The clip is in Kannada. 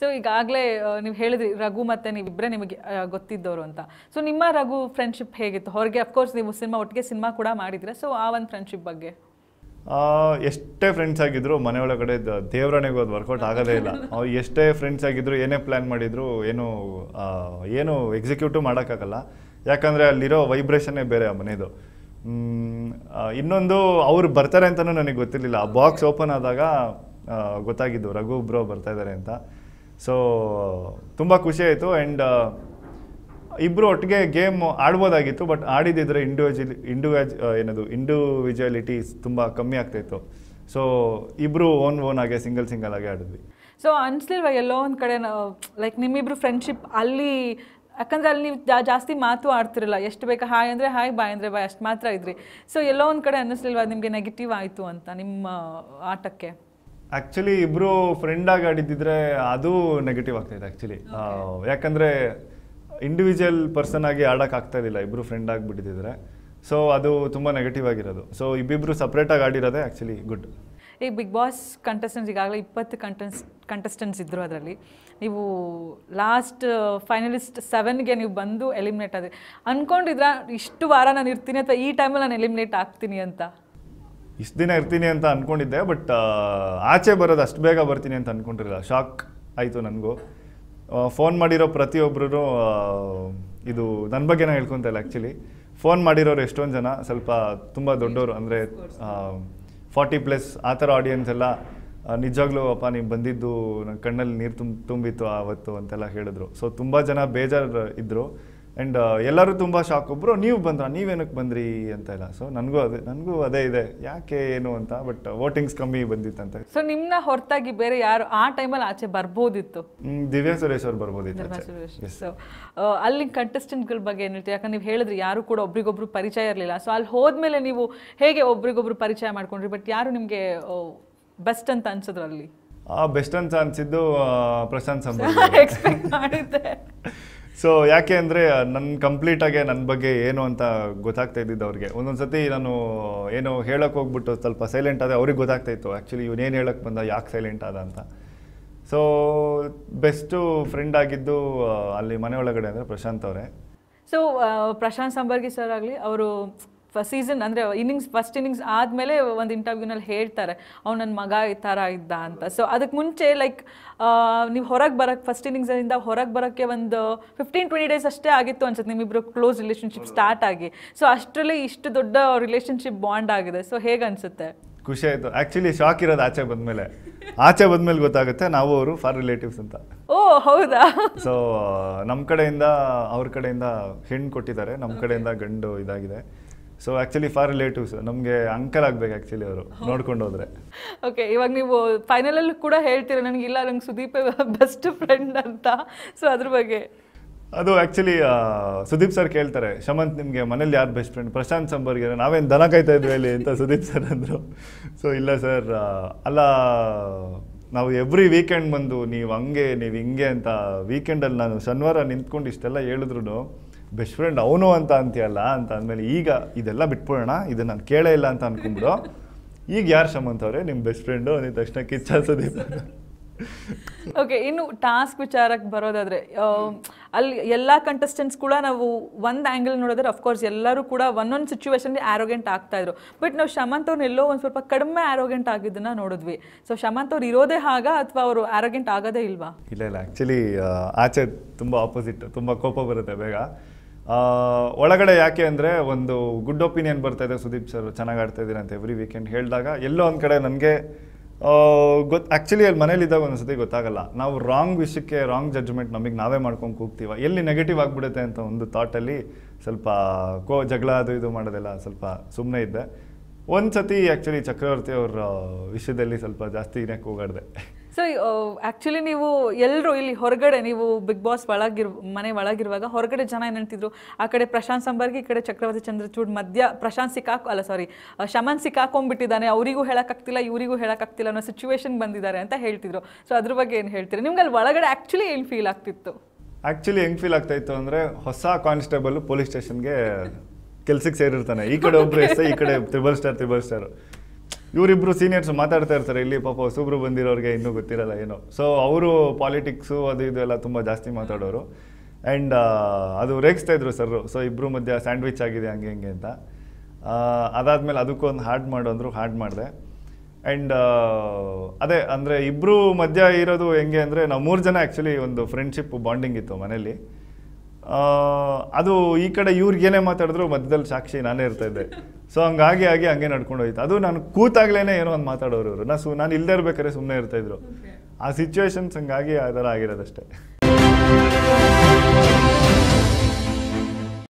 ಈಗಾಗಲೇ ನೀವು ಹೇಳಿದ್ರಿ ರಘು ಮತ್ತೆ ನೀವಿಬ್ಬರೇ ನಿಮಗೆ ಆ, ಗೊತ್ತಿದ್ದವರು ಅಂತ ಸೊ ನಿಮ್ಮ ರಘು ಫ್ರೆಂಡ್ಶಿಪ್ ಹೇಗಿತ್ತು ಹೊರಗೆ ಅಫ್ಕೋರ್ಸ್ ನೀವು ಸಿನಿಮಾ ಒಟ್ಟಿಗೆ ಸಿನಿಮಾ ಕೂಡ ಮಾಡಿದ್ರೆ ಸೊ ಆ ಒಂದು ಫ್ರೆಂಡ್ಶಿಪ್ ಬಗ್ಗೆ ಆ, ಎಷ್ಟೇ ಫ್ರೆಂಡ್ಸ್ ಆಗಿದ್ರು ಮನೆ ಒಳಗಡೆ ದ- ದೇವ್ರಣೆಗೂ ಅದು ವರ್ಕೌಟ್ ಆಗೋದೇ ಇಲ್ಲ ಅವ್ರು ಎಷ್ಟೇ ಫ್ರೆಂಡ್ಸ್ ಆಗಿದ್ರು ಏನೇ ಪ್ಲ್ಯಾನ್ ಮಾಡಿದ್ರು ಏನು ಆ, ಏನು ಎಕ್ಸಿಕ್ಯೂಟಿವ್ ಮಾಡೋಕ್ಕಾಗಲ್ಲ ಯಾಕಂದರೆ ಅಲ್ಲಿರೋ ವೈಬ್ರೇಷನ್ನೇ ಬೇರೆ ಆ ಮನೆದು ಮ್, ಆ, ಇನ್ನೊಂದು ಅವ್ರು ಬರ್ತಾರೆ ಅಂತಲೂ ನನಗೆ ಗೊತ್ತಿರಲಿಲ್ಲ ಆ ಬಾಕ್ಸ್ ಓಪನ್ ಆದಾಗ ಆ, ಗೊತ್ತಾಗಿದ್ದು ರಘು ಬ್ರೋ ಬರ್ತಾ ಇದ್ದಾರೆ ಅಂತ ಸೊ ತುಂಬ ಖುಷಿ ಆಯಿತು ಆ್ಯಂಡ್ ಇಬ್ಬರು ಒಟ್ಟಿಗೆ ಗೇಮ್ ಆಡ್ಬೋದಾಗಿತ್ತು ಬಟ್ ಆಡಿದಿದ್ರೆ ಇಂಡಿವಿಜುವಲಿ ಇಂಡಿವಿಜ್ ಏನದು ಇಂಡಿವಿಜುವಾಲಿಟೀಸ್ ತುಂಬ ಕಮ್ಮಿ ಆಗ್ತಾಯಿತ್ತು ಸೊ ಇಬ್ಬರು ಓನ್ ಓನ್ ಆಗಿ ಸಿಂಗಲ್ ಸಿಂಗಲ್ ಆಗಿ ಆಡಿದ್ವಿ ಸೊ ಅನ್ಸ್ಲಿಲ್ವಾ ಎಲ್ಲೋ ಒಂದು ಕಡೆ ಲೈಕ್ ನಿಮ್ಮಿಬ್ರು ಫ್ರೆಂಡ್ಶಿಪ್ ಅಲ್ಲಿ ಯಾಕಂದ್ರೆ ಅಲ್ಲಿ ನೀವು ಜಾ- ಜಾಸ್ತಿ ಮಾತು ಆಡ್ತಿರಲ್ಲ ಎಷ್ಟು ಬೇಕಾ ಹಾಯ್ ಅಂದರೆ ಹಾಯ್ ಬಾಯ್ ಅಂದರೆ ಬಾಯ್ ಅಷ್ಟು ಮಾತ್ರ ಇದ್ರಿ ಸೊ ಎಲ್ಲೋ ಒಂದು ಕಡೆ ಅನ್ನಿಸ್ಲಿಲ್ವಾ ನಿಮಗೆ ನೆಗೆಟಿವ್ ಆಯಿತು ಅಂತ ನಿಮ್ಮ ಆಟಕ್ಕೆ ಆ್ಯಕ್ಚುಲಿ ಇಬ್ಬರು ಫ್ರೆಂಡಾಗಿ ಆಡಿದ್ದಿದ್ರೆ ಅದು ನೆಗೆಟಿವ್ ಆಗ್ತಾಯಿದೆ ಆ್ಯಕ್ಚುಲಿ ಯಾಕಂದರೆ ಇಂಡಿವಿಜುವಲ್ ಪರ್ಸನ್ ಆಗಿ ಆಡೋಕೆ ಆಗ್ತಾ ಇದ್ದಿಲ್ಲ ಇಬ್ಬರು ಫ್ರೆಂಡ್ ಆಗಿಬಿಟ್ಟಿದ್ರೆ ಸೊ ಅದು ತುಂಬ ನೆಗೆಟಿವ್ ಆಗಿರೋದು ಸೊ ಇಬ್ಬಿಬ್ರು ಸಪ್ರೇಟಾಗಿ ಆಡಿರೋದೇ ಆ್ಯಕ್ಚುಲಿ ಗುಡ್ ಈಗ ಬಿಗ್ ಬಾಸ್ ಕಂಟೆಸ್ಟೆಂಟ್ಸ್ ಈಗಾಗಲೇ ಇಪ್ಪತ್ತು ಕಂಟೆಸ್ಟ್ ಕಂಟೆಸ್ಟೆಂಟ್ಸ್ ಇದ್ದರು ಅದರಲ್ಲಿ ನೀವು ಲಾಸ್ಟ್ ಫೈನಲಿಸ್ಟ್ ಸೆವೆನ್ಗೆ ನೀವು ಬಂದು ಎಲಿಮಿನೇಟ್ ಆದ್ರಿ ಅನ್ಕೊಂಡಿದ್ರ ಇಷ್ಟು ವಾರ ನಾನು ಇರ್ತೀನಿ ಅಥವಾ ಈ ಟೈಮಲ್ಲಿ ನಾನು ಎಲಿಮಿನೇಟ್ ಆಗ್ತೀನಿ ಅಂತ ಇಷ್ಟು ದಿನ ಇರ್ತೀನಿ ಅಂತ ಅಂದ್ಕೊಂಡಿದ್ದೆ ಬಟ್ ಆಚೆ ಬರೋದು ಅಷ್ಟು ಬೇಗ ಬರ್ತೀನಿ ಅಂತ ಅಂದ್ಕೊಂಡಿರಲಿಲ್ಲ ಶಾಕ್ ಆಯಿತು ನನಗೂ ಫೋನ್ ಮಾಡಿರೋ ಪ್ರತಿಯೊಬ್ಬರು ಇದು ನನ್ನ ಬಗ್ಗೆನೇ ಹೇಳ್ಕೊತ ಇಲ್ಲ ಆ್ಯಕ್ಚುಲಿ ಫೋನ್ ಮಾಡಿರೋರು ಎಷ್ಟೊಂದು ಜನ ಸ್ವಲ್ಪ ತುಂಬ ದೊಡ್ಡವರು ಅಂದರೆ ಫಾರ್ಟಿ ಪ್ಲಸ್ ಆ ಥರ ಆಡಿಯನ್ಸ್ ಎಲ್ಲ ಆ, ನಿಜವಾಗ್ಲೂ ಅಪ್ಪ ನೀವು ಬಂದಿದ್ದು ನನ್ನ ಕಣ್ಣಲ್ಲಿ ನೀರು ತುಂಬ ತುಂಬಿತ್ತು ಆವತ್ತು ಅಂತೆಲ್ಲ ಹೇಳಿದ್ರು ಸೊ ತುಂಬ ಜನ ಬೇಜಾರು ಇದ್ದರು ಆ್ಯಂಡ್ ಎಲ್ಲರೂ ತುಂಬ ಶಾಕ್ ಒಬ್ಬರು ನೀವು ಬಂದ್ರ ನೀವೇನಕ್ಕೆ ಬಂದ್ರಿ ಅಂತ ಇಲ್ಲ ಸೊ ನನಗೂ ಅದೇ ನನಗೂ ಅದೇ ಇದೆ ಯಾಕೆ ಏನು ಅಂತ ಬಟ್ ವೋಟಿಂಗ್ಸ್ ಕಮ್ಮಿ ಬಂದಿತ್ತಂತೆ ಸೊ ನಿಮ್ಮನ್ನ ಹೊರತಾಗಿ ಬೇರೆ ಯಾರು ಆ ಟೈಮಲ್ಲಿ ಆಚೆ ಬರ್ಬೋದಿತ್ತು ಹ್ಮ್, ದಿವ್ಯಾ ಸುರೇಶ್ ಅವ್ರು ಬರ್ಬೋದಿತ್ತು ಧರ್ಮ ಆಚೆ. ಸುರೇಶ್ Yes. ಸೊ ಅಲ್ಲಿ ಕಂಟೆಸ್ಟೆಂಟ್ಗಳ ಬಗ್ಗೆ ಏನು ಹೇಳ್ತೀವಿ ಯಾಕಂದ್ರೆ ನೀವು ಹೇಳಿದ್ರಿ ಯಾರು ಕೂಡ ಒಬ್ರಿಗೊಬ್ರು ಪರಿಚಯ ಇರಲಿಲ್ಲ ಸೊ ಅಲ್ಲಿ ಹೋದ್ಮೇಲೆ ನೀವು ಹೇಗೆ ಒಬ್ರಿಗೊಬ್ರು ಪರಿಚಯ ಮಾಡ್ಕೊಂಡ್ರಿ ಬಟ್ ಯಾರು ನಿಮಗೆ ಬೆಸ್ಟ್ ಅಂತ ಅನ್ಸಿದ್ರು ಅಲ್ಲಿ ಆ ಬೆಸ್ಟ್ ಅಂತ ಅನ್ಸಿದ್ದು ಆ, ಪ್ರಶಾಂತ್ ಸಂಬಂಧ ಎಕ್ಸ್ಪೆಕ್ಟ್ ಮಾಡಿದ್ದೆ ಸೊ ಯಾಕೆ ಅಂದರೆ ನನ್ನ ಕಂಪ್ಲೀಟಾಗಿ ನನ್ನ ಬಗ್ಗೆ ಏನು ಅಂತ ಗೊತ್ತಾಗ್ತಾ ಇದ್ದಿದ್ದು ಅವ್ರಿಗೆ ಒಂದೊಂದು ಸತಿ ನಾನು ಏನೋ ಹೇಳಕ್ಕೆ ಹೋಗ್ಬಿಟ್ಟು ಸ್ವಲ್ಪ ಸೈಲೆಂಟ್ ಆದ ಅವ್ರಿಗೆ ಗೊತ್ತಾಗ್ತಾ ಇತ್ತು ಆ್ಯಕ್ಚುಲಿ ಇವನೇನು ಹೇಳಕ್ಕೆ ಬಂದ ಯಾಕೆ ಸೈಲೆಂಟ್ ಆದ ಅಂತ ಸೊ ಬೆಸ್ಟು ಫ್ರೆಂಡ್ ಆಗಿದ್ದು ಆ, ಅಲ್ಲಿ ಮನೆ ಒಳಗಡೆ ಅಂದರೆ ಪ್ರಶಾಂತ್ ಅವರೇ ಸೊ ಪ್ರಶಾಂತ್ ಸಂಬರ್ಗಿ ಸರ್ ಆಗಲಿ ಅವರು ಸೀಸನ್ ಅಂದರೆ ಇನ್ನಿಂಗ್ಸ್ ಫಸ್ಟ್ ಇನ್ನಿಂಗ್ಸ್ ಆದಮೇಲೆ ಒಂದು ಇಂಟರ್ವ್ಯೂನಲ್ಲಿ ಹೇಳ್ತಾರೆ ಅವ್ನು ನನ್ನ ಮಗ ಈ ಥರ ಇದ್ದ ಅಂತ ಸೊ ಅದಕ್ಕೆ ಮುಂಚೆ ಲೈಕ್ ನೀವು ಹೊರಗೆ ಬರೋಕ್ಕೆ ಫಸ್ಟ್ ಇನ್ನಿಂಗ್ಸಿಂದ ಹೊರಗೆ ಬರೋಕ್ಕೆ ಒಂದು ಫಿಫ್ಟೀನ್ ಟ್ವೆಂಟಿ ಡೇಸ್ ಅಷ್ಟೇ ಆಗಿತ್ತು ಅನ್ಸುತ್ತೆ ನಿಮ್ಮಿಬ್ಬರು ಕ್ಲೋಸ್ ರಿಲೇಷನ್ಶಿಪ್ ಸ್ಟಾರ್ಟ್ ಆಗಿ ಸೊ ಅಷ್ಟರಲ್ಲಿ ಇಷ್ಟು ದೊಡ್ಡ ರಿಲೇಷನ್ಶಿಪ್ ಬಾಂಡ್ ಆಗಿದೆ ಸೊ ಹೇಗೆ ಅನಿಸುತ್ತೆ ಖುಷಿ ಆಯಿತು ಆ್ಯಕ್ಚುಲಿ ಶಾಕ್ ಇರೋದು ಆಚೆ ಬಂದಮೇಲೆ ಆಚೆ ಬಂದಮೇಲೆ ಗೊತ್ತಾಗುತ್ತೆ ನಾವು ಅವರು ಫಾರ್ ರಿಲೇಟಿವ್ಸ್ ಅಂತ ಓ ಹೌದಾ ಸೊ ನಮ್ಮ ಕಡೆಯಿಂದ ಅವ್ರ ಕಡೆಯಿಂದ ಹೆಣ್ಣು ಕೊಟ್ಟಿದ್ದಾರೆ ನಮ್ಮ ಕಡೆಯಿಂದ ಗಂಡು ಇದಾಗಿದೆ ಸೊ ಆ್ಯಕ್ಚುಲಿ ಫಾರ್ ರಿಲೇಟಿವ್ಸ್ ನಮಗೆ ಅಂಕಲ್ ಆಗ್ಬೇಕು ಆ್ಯಕ್ಚುಲಿ ಅವರು ನೋಡ್ಕೊಂಡು ಹೋದ್ರೆ ಓಕೆ ಇವಾಗ ನೀವು ಫೈನಲಲ್ಲೂ ಕೂಡ ಹೇಳ್ತೀರ ನನಗೆ ಇಲ್ಲ ನಂಗೆ ಸುದೀಪ್ ಬೆಸ್ಟ್ ಫ್ರೆಂಡ್ ಅಂತ ಸೊ ಅದ್ರ ಬಗ್ಗೆ ಅದು ಆ್ಯಕ್ಚುಲಿ ಸುದೀಪ್ ಸರ್ ಕೇಳ್ತಾರೆ ಶಮಂತ್ ನಿಮಗೆ ಮನೇಲಿ ಯಾರು ಬೆಸ್ಟ್ ಫ್ರೆಂಡ್ ಪ್ರಶಾಂತ್ ಸಂಬರ್ಗೆ ನಾವೇನು ದನ ಕಾಯ್ತಾ ಇದ್ವಿ ಅಲ್ಲಿ ಅಂತ ಸುದೀಪ್ ಸರ್ ಅಂದರು ಸೊ ಇಲ್ಲ ಸರ್ ಅಲ್ಲ ನಾವು ಎವ್ರಿ ವೀಕೆಂಡ್ ಬಂದು ನೀವು ಹಂಗೆ ನೀವು ಹಿಂಗೆ ಅಂತ ವೀಕೆಂಡಲ್ಲಿ ನಾನು ಶನಿವಾರ ನಿಂತ್ಕೊಂಡು ಇಷ್ಟೆಲ್ಲ ಹೇಳಿದ್ರು ಬೆಸ್ಟ್ ಫ್ರೆಂಡ್ ಅವನು ಅಂತ ಅಂತೀಯಲ್ಲ ಅಂತ ಅಂದಮೇಲೆ ಈಗ ಇದೆಲ್ಲ ಬಿಟ್ಬಿಡೋಣ ಇದು ನಾನು ಕೇಳೇ ಇಲ್ಲ ಅಂತ ಅನ್ಕೊಂಬಿಡು ಈಗ ಯಾರು ಶಮಂತ್ ಅವರೇ ನಿಮ್ಮ ಬೆಸ್ಟ್ ಫ್ರೆಂಡು ಅಂದಿದ ತಕ್ಷಣ ಕಿಚ್ಚ ಸುದೀಪ್ ಓಕೆ ಇನ್ನು ಟಾಸ್ಕ್ ವಿಚಾರಕ್ಕೆ ಬರೋದಾದ್ರೆ ಆ, ಅಲ್ಲಿ ಎಲ್ಲ ಕಂಟೆಸ್ಟೆಂಟ್ಸ್ ಕೂಡ ನಾವು ಒಂದು ಆ್ಯಂಗಲ್ ನೋಡಿದ್ರೆ ಅಫ್ಕೋರ್ಸ್ ಎಲ್ಲರೂ ಕೂಡ ಒಂದೊಂದು ಸಿಚುವೇಶನ್ಗೆ ಆರೋಗೆಂಟ್ ಆಗ್ತಾ ಇದ್ರು ಬಟ್ ನಾವು ಶಮಂತ್ ಅವ್ರನ್ನ ಎಲ್ಲೋ ಒಂದು ಸ್ವಲ್ಪ ಕಡಿಮೆ ಆರೋಗೆಂಟ್ ಆಗಿದ್ದನ್ನ ನೋಡಿದ್ವಿ ಸೊ ಶಮಂತ್ ಅವ್ರು ಇರೋದೇ ಹಾಗ ಅಥವಾ ಅವರು ಆರೋಗೆಂಟ್ ಆಗೋದೇ ಇಲ್ವಾ ಇಲ್ಲ ಇಲ್ಲ ಆ್ಯಕ್ಚುಲಿ ಆಚೆ ತುಂಬ ಆಪೋಸಿಟ್ ತುಂಬ ಕೋಪ ಬರುತ್ತೆ ಬೇಗ ಆ, ಒಳಗಡೆ ಯಾಕೆ ಅಂದರೆ ಒಂದು ಗುಡ್ ಒಪಿನಿಯನ್ ಬರ್ತಾ ಇದೆ ಸುದೀಪ್ ಸರ್ ಚೆನ್ನಾಗಿ ಆಡ್ತಾ ಇದ್ದೀರಾ ಅಂತ ಎವ್ರಿ ವೀಕೆಂಡ್ ಹೇಳಿದಾಗ ಎಲ್ಲೋ ಒಂದು ಕಡೆ ನನಗೆ ಗೊತ್ತು ಆ್ಯಕ್ಚುಲಿ ಅಲ್ಲಿ ಮನೇಲಿದ್ದಾಗ ಒಂದು ಸತಿ ಗೊತ್ತಾಗಲ್ಲ ನಾವು ರಾಂಗ್ ವಿಷಯಕ್ಕೆ ರಾಂಗ್ ಜಡ್ಜ್ಮೆಂಟ್ ನಮಗೆ ನಾವೇ ಮಾಡ್ಕೊಂಡು ಕೂಗ್ತೀವ ಎಲ್ಲಿ ನೆಗೆಟಿವ್ ಆಗಿಬಿಡುತ್ತೆ ಅಂತ ಒಂದು ಥಾಟಲ್ಲಿ ಸ್ವಲ್ಪ ಕೋ ಜಗಳ ಅದು ಇದು ಮಾಡೋದೆಲ್ಲ ಸ್ವಲ್ಪ ಸುಮ್ಮನೆ ಇದ್ದೆ ಒಂದು ಸತಿ ಆ್ಯಕ್ಚುಲಿ ಚಕ್ರವರ್ತಿ ಅವ್ರ ವಿಷಯದಲ್ಲಿ ಸ್ವಲ್ಪ ಜಾಸ್ತಿನೇ ಕೂಗಾಡಿದೆ ಸೊ ಆ್ಯಕ್ಚುಲಿ ನೀವು ಎಲ್ಲರೂ ಇಲ್ಲಿ ಹೊರಗಡೆ ನೀವು ಬಿಗ್ ಬಾಸ್ ಒಳಗಿರ್ ಮನೆ ಒಳಗಿರುವಾಗ ಹೊರಗಡೆ ಜನ ಏನು ಹೇಳ್ತಿದ್ರು ಆ ಕಡೆ ಪ್ರಶಾಂತ್ ಸಂಬರ್ಗಿ ಈ ಕಡೆ ಚಕ್ರವರ್ತಿ ಚಂದ್ರಚೂಡ್ ಮಧ್ಯ ಪ್ರಶಾಂತ್ ಸಿಕ್ಕಾಕ್ ಅಲ್ಲ ಸಾರಿ ಶಮನ್ ಸಿಕ್ಕಾಕೊಂಡ್ಬಿಟ್ಟಿದ್ದಾನೆ ಅವರಿಗೂ ಹೇಳೋಕ್ಕಾಗ್ತಿಲ್ಲ ಇವರಿಗೂ ಹೇಳೋಕ್ಕಾಗ್ತಿಲ್ಲ ಅನ್ನೋ ಸಿಚುವೇಶನ್ ಬಂದಿದ್ದಾರೆ ಅಂತ ಹೇಳ್ತಿದ್ರು ಸೊ ಅದ್ರ ಬಗ್ಗೆ ಏನು ಹೇಳ್ತೀರಿ ನಿಮ್ಗೆ ಅಲ್ಲಿ ಒಳಗಡೆ ಆ್ಯಕ್ಚುಲಿ ಏನು ಫೀಲ್ ಆಗ್ತಿತ್ತು ಆ್ಯಕ್ಚುಲಿ ಹೆಂಗ್ ಫೀಲ್ ಆಗ್ತಾ ಇತ್ತು ಅಂದರೆ ಹೊಸ ಕಾನ್ಸ್ಟೇಬಲ್ ಪೊಲೀಸ್ ಸ್ಟೇಷನ್ಗೆ ಕೆಲ್ಸಕ್ಕೆ ಸೇರಿರ್ತಾನೆ ಈ ಕಡೆ ಒಬ್ರು ಎಸ್ ಈ ಕಡೆ ತ್ರಿಬಲ್ ಸ್ಟಾರ್ ತ್ರಿಬಲ್ ಸ್ಟಾರ್ ಇವರಿಬ್ರು ಸೀನಿಯರ್ಸ್ ಮಾತಾಡ್ತಾ ಇರ್ತಾರೆ ಇಲ್ಲಿ ಪಾಪ ಹೊಸಬ್ರು ಬಂದಿರೋರಿಗೆ ಇನ್ನೂ ಗೊತ್ತಿರಲ್ಲ ಏನೋ ಸೊ ಅವರು ಪಾಲಿಟಿಕ್ಸು ಅದು ಇದು ಎಲ್ಲ ತುಂಬ ಜಾಸ್ತಿ ಮಾತಾಡೋರು ಆ್ಯಂಡ್ ಅದು ರೇಗಿಸ್ತಾ ಇದ್ರು ಸರ್ ಸೊ ಇಬ್ಬರು ಮಧ್ಯ ಸ್ಯಾಂಡ್ವಿಚ್ ಆಗಿದೆ ಹಂಗೆ ಹಿಂಗೆ ಅಂತ ಆ, ಅದಾದ್ಮೇಲೆ ಅದಕ್ಕೊಂದು ಹಾಡ್ ಮಾಡು ಅಂದರು ಹಾಡ್ ಮಾಡಿದೆ ಆ್ಯಂಡ್ ಅದೇ ಅಂದರೆ ಇಬ್ಬರು ಮಧ್ಯ ಇರೋದು ಹೆಂಗೆ ಅಂದರೆ ನಾವು ಮೂರು ಜನ ಆ್ಯಕ್ಚುಲಿ ಒಂದು ಫ್ರೆಂಡ್ಶಿಪ್ ಬಾಂಡಿಂಗ್ ಇತ್ತು ಮನೇಲಿ ಆ, ಅದು ಈ ಕಡೆ ಇವ್ರಿಗೆ ಏನೇ ಮಾತಾಡಿದ್ರು ಮಧ್ಯದಲ್ಲಿ ಸಾಕ್ಷಿ ನಾನೇ ಇರ್ತಾ ಇದ್ದೆ ಸೊ ಹಂಗಾಗಿ ಆಗಿ ಹಂಗೆ ನಡ್ಕೊಂಡು ಹೋಯ್ತು ಅದು ನಾನು ಕೂತಾಗ್ಲೇನೆ ಏನೋ ಒಂದು ಮಾತಾಡೋರು ಇವರು ನಾ ಸು ನಾನು ಇಲ್ಲದೆ ಇರ್ಬೇಕಾದ್ರೆ ಸುಮ್ಮನೆ ಇರ್ತಾ ಇದ್ರು ಆ ಸಿಚುವೇಶನ್ಸ್ ಹಂಗಾಗಿ ಆ ಥರ ಆಗಿರೋದಷ್ಟೇ